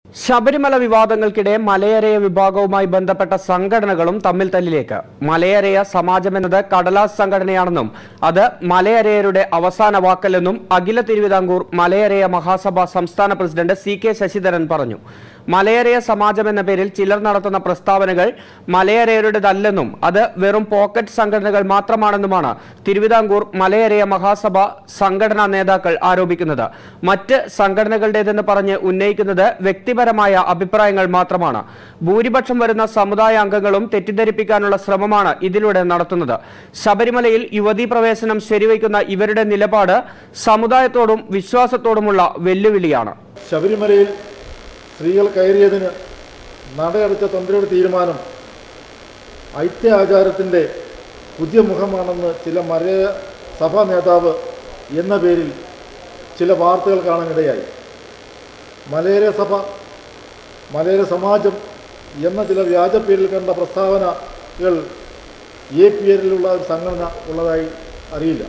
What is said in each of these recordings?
ശബരിമല വിവാദങ്ങൾക്കിടെ മലയരയ വിഭാഗവുമായി ബന്ധപ്പെട്ട സംഘടനകളും തമ്മിൽ തല്ലിലേക്ക് മലയരയ സമാജം എന്നത് കടലാസ് സംഘടനയാണെന്നും അത് മലയരയരുടെ അവസാന വാക്കല്ലെന്നും അഖില തിരുവിതാംകൂർ മലയരയ മഹാസഭ സംസ്ഥാന പ്രസിഡന്റ് സി കെ ശശിധരൻ പറഞ്ഞു മലയരയ സമാജം എന്ന പേരിൽ ചിലർ നടത്തുന്ന പ്രസ്താവനകൾ മലയരയരുടേതല്ലെന്നും അത് വെറും പോക്കറ്റ് സംഘടനകൾ മാത്രമാണെന്നുമാണ് തിരുവിതാംകൂർ മലയരയ മഹാസഭ സംഘടനാ നേതാക്കൾ ആരോപിക്കുന്നത് മറ്റ് സംഘടനകളുടേതെന്ന് പറഞ്ഞ് ഉന്നയിക്കുന്നത് വ്യക്തിപരമായ അഭിപ്രായങ്ങൾ മാത്രമാണ് ഭൂരിപക്ഷം വരുന്ന സമുദായ അംഗങ്ങളും തെറ്റിദ്ധരിപ്പിക്കാനുള്ള ശ്രമമാണ് ഇതിലൂടെ നടത്തുന്നത് ശബരിമലയിൽ യുവതീ പ്രവേശനം ശരിവയ്ക്കുന്ന ഇവരുടെ നിലപാട് സമുദായത്തോടും വിശ്വാസത്തോടുമുള്ള വെല്ലുവിളിയാണ് ശബരിമലയിൽ സ്ത്രീകൾ കയറിയതിന് നടയടച്ച തന്ത്രിയുടെ തീരുമാനം ഐത്യ ആചാരത്തിൻ്റെ പുതിയ മുഖമാണെന്ന് ചില മലയ സഭാ നേതാവ് എന്ന പേരിൽ ചില വാർത്തകൾ കാണാനിടയായി മലയര സഭ മലയര സമാജം എന്ന ചില വ്യാജ പേരിൽ കണ്ട പ്രസ്താവനകൾ എ പി എല്ലിലുള്ള ഒരു സംഘടന ഉള്ളതായി അറിയില്ല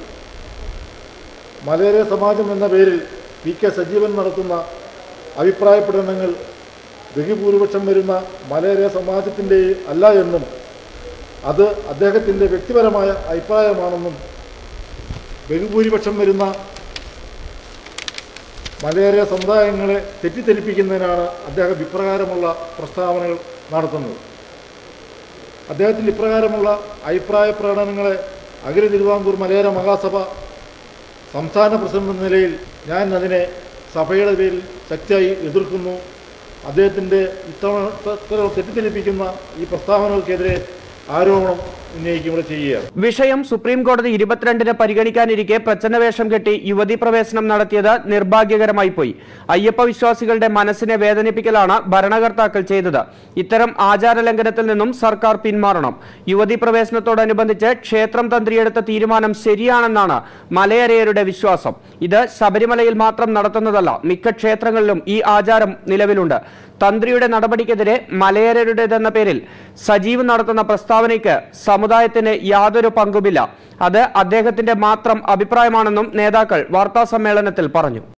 മലയര സമാജം എന്ന പേരിൽ പി കെ സജീവൻ നടത്തുന്ന അഭിപ്രായ പ്രകടനങ്ങൾ ബഹുഭൂരിപക്ഷം വരുന്ന മലയര സമാജത്തിൻ്റെ അല്ല എന്നും അത് അദ്ദേഹത്തിൻ്റെ വ്യക്തിപരമായ അഭിപ്രായമാണെന്നും ബഹുഭൂരിപക്ഷം വരുന്ന മലയേറിയ സമുദായങ്ങളെ തെറ്റിദ്ധരിപ്പിക്കുന്നതിനാണ് അദ്ദേഹം ഇപ്രകാരമുള്ള പ്രസ്താവനകൾ നടത്തുന്നത് അദ്ദേഹത്തിൻ്റെ ഇപ്രകാരമുള്ള അഭിപ്രായ പ്രകടനങ്ങളെ അഖില തിരുവിതാംകൂർ മലയോര മഹാസഭ സംസ്ഥാന പ്രസിഡന്റ് എന്ന നിലയിൽ ഞാൻ അതിനെ സഭയുടെ പേരിൽ ശക്തിയായി എതിർക്കുന്നു അദ്ദേഹത്തിൻ്റെ ഇത്തവണ ഇത്തരം തെറ്റിദ്ധരിപ്പിക്കുന്ന ഈ പ്രസ്താവനകൾക്കെതിരെ ആരോപണം ഉന്നയിക്കും ഇവിടെ ചെയ്യുകയാണ് വിഷയം സുപ്രീം കോടതി ഇരുപത്തിരണ്ടിന് പരിഗണിക്കാനിരിക്കെ പ്രച്ഛന്നവേഷം കെട്ടി യുവതി പ്രവേശനം നടത്തിയത് നിർഭാഗ്യകരമായി പോയി അയ്യപ്പ വിശ്വാസികളുടെ മനസ്സിനെ വേദനിപ്പിക്കലാണ് ഭരണകർത്താക്കൾ ചെയ്തത് ഇത്തരം ആചാര ലംഘനത്തിൽ നിന്നും സർക്കാർ പിന്മാറണം യുവതി പ്രവേശനത്തോടനുബന്ധിച്ച് ക്ഷേത്രം തന്ത്രിയെടുത്ത തീരുമാനം ശരിയാണെന്നാണ് മലയരയരുടെ വിശ്വാസം ഇത് ശബരിമലയിൽ മാത്രം നടത്തുന്നതല്ല മിക്ക ക്ഷേത്രങ്ങളിലും ഈ ആചാരം നിലവിലുണ്ട് തന്ത്രിയുടെ നടപടിക്കെതിരെ മലയരരുടേതെന്ന പേരിൽ സജീവ് നടത്തുന്ന പ്രസ്താവനയ്ക്ക് സമുദായത്തിന് യാതൊരു പങ്കുമില്ല അത് അദ്ദേഹത്തിന്റെ മാത്രം അഭിപ്രായമാണെന്നും നേതാക്കൾ വാർത്താസമ്മേളനത്തിൽ പറഞ്ഞു